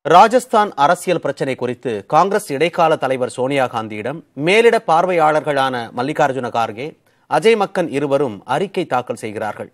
ராஜஸ்தான் அரசியல் பிரச்சினை குறித்து காங்கிரஸ் இடைக்கால தலைவர் சோனியா காந்தியிடம் மேலிட பார்வையாளர்களான மல்லிகார்ஜுன கார்கே அஜய் மக்கன் இருவரும் அறிக்கை தாக்கல் செய்கிறார்கள்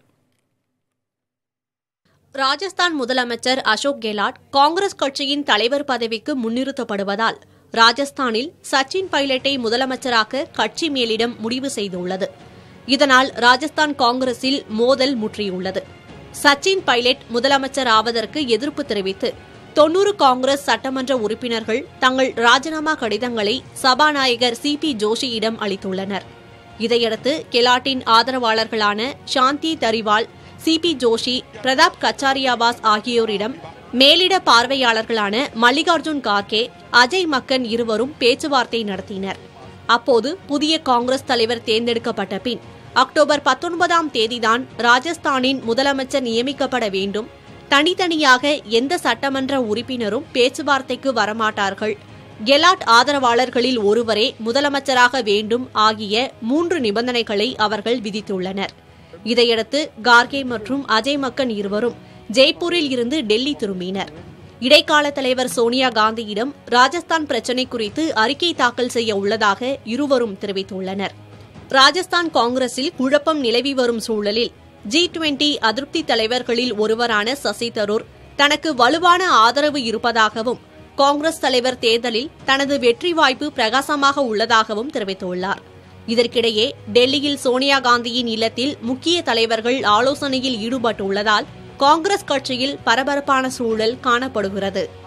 ராஜஸ்தான் முதலமைச்சர் அசோக் கெலாட் காங்கிரஸ் கட்சியின் தலைவர் பதவிக்கு முன்னிறுத்தப்படுவதால் ராஜஸ்தானில் சச்சின் பைலட்டை முதலமைச்சராக்க கட்சி மேலிடம் முடிவு செய்துள்ளது இதனால் ராஜஸ்தான் காங்கிரஸில் மோதல் முற்றியுள்ளது சச்சின் பைலட் முதலமைச்சர் ஆவதற்கு எதிர்ப்பு தெரிவித்து தொன்னூறு காங்கிரஸ் சட்டமன்ற உறுப்பினர்கள் தங்கள் ராஜினாமா கடிதங்களை சபாநாயகர் சி பி ஜோஷியிடம் அளித்துள்ளனர் இதையடுத்து கெலாட்டின் ஆதரவாளர்களான சாந்தி தரிவால் சி பி ஜோஷி பிரதாப் கச்சாரியாவாஸ் ஆகியோரிடம் மேலிட பார்வையாளர்களான மல்லிகார்ஜுன் கார்கே அஜய் மக்கன் இருவரும் பேச்சுவார்த்தை நடத்தினர் அப்போது புதிய காங்கிரஸ் தலைவர் தேர்ந்தெடுக்கப்பட்ட பின் அக்டோபர் பத்தொன்பதாம் தேதிதான் ராஜஸ்தானின் முதலமைச்சர் நியமிக்கப்பட வேண்டும் தனித்தனியாக எந்த சட்டமன்ற உறுப்பினரும் பேச்சுவார்த்தைக்கு வரமாட்டார்கள் கெலாட் ஆதரவாளர்களில் ஒருவரே முதலமைச்சராக வேண்டும் ஆகிய மூன்று நிபந்தனைகளை அவர்கள் விதித்துள்ளனர் இதையடுத்து கார்கே மற்றும் அஜய் மக்கன் இருவரும் ஜெய்ப்பூரில் இருந்து டெல்லி திரும்பினர் இடைக்கால தலைவர் சோனியா காந்தியிடம் ராஜஸ்தான் பிரச்சினை குறித்து அறிக்கை தாக்கல் செய்ய உள்ளதாக இருவரும் தெரிவித்துள்ளனர் ராஜஸ்தான் காங்கிரஸில் குழப்பம் நிலவி வரும் சூழலில் ஜி டுவெண்டி அதிருப்தி தலைவர்களில் ஒருவரான சசி தரூர் தனக்கு வலுவான ஆதரவு இருப்பதாகவும் காங்கிரஸ் தலைவர் தேர்தலில் தனது வெற்றி வாய்ப்பு பிரகாசமாக உள்ளதாகவும் தெரிவித்துள்ளார் இதற்கிடையே டெல்லியில் சோனியா காந்தியின் இல்லத்தில் முக்கிய தலைவர்கள் ஆலோசனையில் ஈடுபட்டுள்ளதால் காங்கிரஸ் கட்சியில் பரபரப்பான சூழல் காணப்படுகிறது